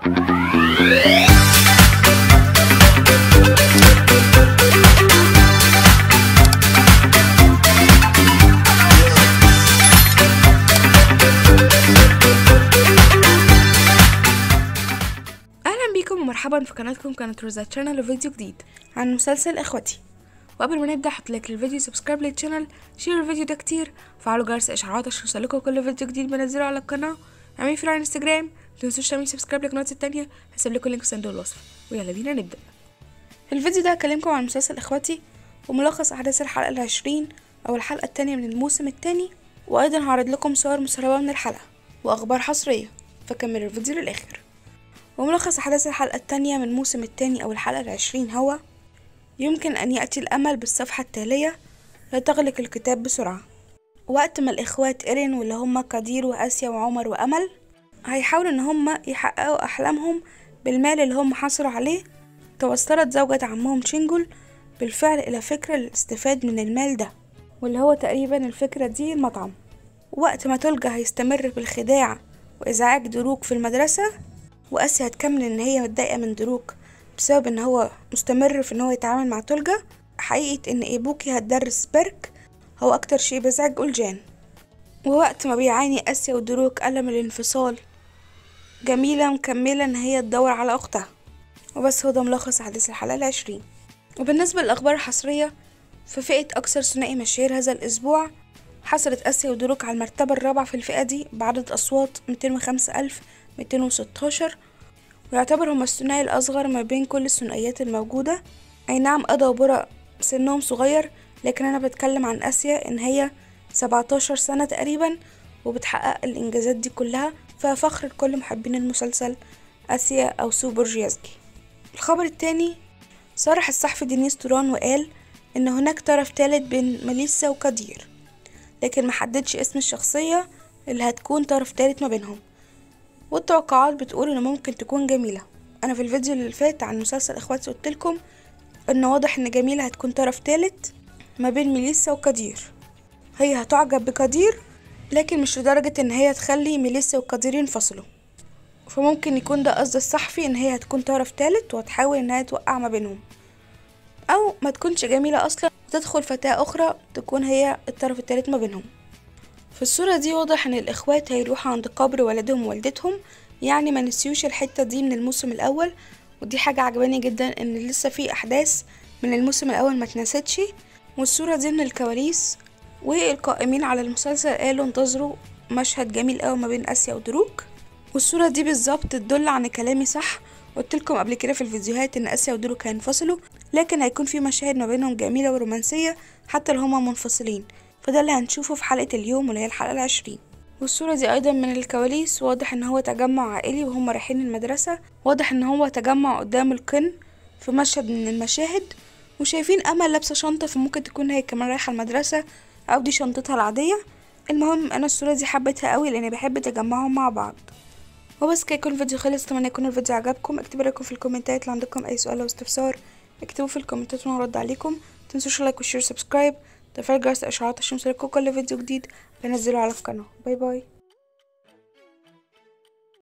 اهلا بيكم ومرحبا في قناتكم قناة روزا تشانل وفيديو جديد عن مسلسل اخوتي وقبل ما نبدا حط لايك للفيديو سبسكرايب للشانل شير الفيديو ده كتير وفعلوا جرس الاشعارات عشان يوصلكوا كل فيديو جديد بنزله على القناه اعملوا فولو على الانستجرام متنسوش تعملوا سبسكرايب للقنوات التانية هسيب لكم اللينك في صندوق الوصف ويلا بينا نبدا في الفيديو ده هكلمكم عن مسلسل اخواتي وملخص احداث الحلقه العشرين او الحلقه التانية من الموسم التاني وايضا هعرض لكم صور مسربه من الحلقه واخبار حصريه فكملوا الفيديو للاخر وملخص أحداث الحلقة التانية من الموسم التاني أو الحلقة العشرين هو يمكن أن يأتي الأمل بالصفحة التالية لا تغلق الكتاب بسرعة وقت ما الإخوات إيرين واللي هما قدير وآسيا وعمر وأمل هيحاولوا إن هما يحققوا أحلامهم بالمال اللي هم حصلوا عليه توصلت زوجة عمهم شينجول بالفعل إلى فكرة للاستفاد من المال ده واللي هو تقريبا الفكرة دي المطعم وقت ما تلجا هيستمر بالخداع وإزعاج دروك في المدرسة واسيا هتكمل ان هي متضايقه من دروك بسبب ان هو مستمر في ان هو يتعامل مع تولجا حقيقه ان ايبوكي هتدرس بيرك هو اكتر شيء بيزعج اولجان ووقت ما بيعاني اسيا ودروك الم الانفصال جميله مكمله ان هي تدور على اختها وبس هو ده ملخص احداث الحلقه العشرين وبالنسبه للاخبار الحصريه ففئه اكثر ثنائي مشاهير هذا الاسبوع حصلت اسيا ودروك على المرتبه الرابعه في الفئه دي بعدد اصوات 205 الف 216 ويعتبر هما الثنائي الأصغر ما بين كل الثنائيات الموجودة أي نعم أدا وبرا سنهم صغير لكن أنا بتكلم عن آسيا إن هي 17 سنة تقريبا وبتحقق الإنجازات دي كلها ففخر لكل محبين المسلسل آسيا أو سوبر جيازجي الخبر التاني صرح الصحفي دينيس توران وقال إن هناك طرف تالت بين ميليسا وقدير لكن محددش اسم الشخصية اللي هتكون طرف تالت ما بينهم والتوقعات بتقول ان ممكن تكون جميلة انا في الفيديو اللي فات عن مسلسل اخواتي قلتلكم ان واضح ان جميلة هتكون طرف تالت ما بين ميليسا وقدير هي هتعجب بقدير لكن مش لدرجة ان هي تخلي ميليسا وقدير ينفصلوا فممكن يكون ده قصد الصحفي ان هي هتكون طرف تالت وهتحاول انها توقع ما بينهم او ما تكونش جميلة اصلا وتدخل فتاة اخرى تكون هي الطرف التالت ما بينهم في الصورة دي واضح ان الاخوات هيروحوا عند قبر والدهم ووالدتهم يعني ما نسيوش الحتة دي من الموسم الاول ودي حاجة عجباني جدا ان لسه في احداث من الموسم الاول ما اتنستش والصورة دي من الكواليس والقائمين على المسلسل قالوا انتظروا مشهد جميل قوي ما بين اسيا ودروك والصورة دي بالظبط تدل عن كلامي صح قلت لكم قبل كده في الفيديوهات ان اسيا ودروك هينفصلوا لكن هيكون في مشاهد ما بينهم جميلة ورومانسية حتى لو هما منفصلين فده اللي هنشوفه في حلقة اليوم واللي هي الحلقة العشرين والصورة دي أيضا من الكواليس واضح إن هو تجمع عائلي وهم رايحين المدرسة واضح إن هو تجمع قدام القن في مشهد من المشاهد وشايفين أمل لابسة شنطة فممكن تكون هي كمان رايحة المدرسة أو دي شنطتها العادية المهم أنا الصورة دي حبيتها قوي لأني بحب تجمعهم مع بعض وبس كده يكون الفيديو خلص اتمنى يكون الفيديو عجبكم اكتبوا لكم في الكومنتات لو عندكم أي سؤال أو استفسار اكتبوا في الكومنتات وانا ارد عليكم متنسوش لايك وشير سبسكرايب تفعيل جرس الاشعارات عشان يوصلكوا كل فيديو جديد بنزله على القناه باي باي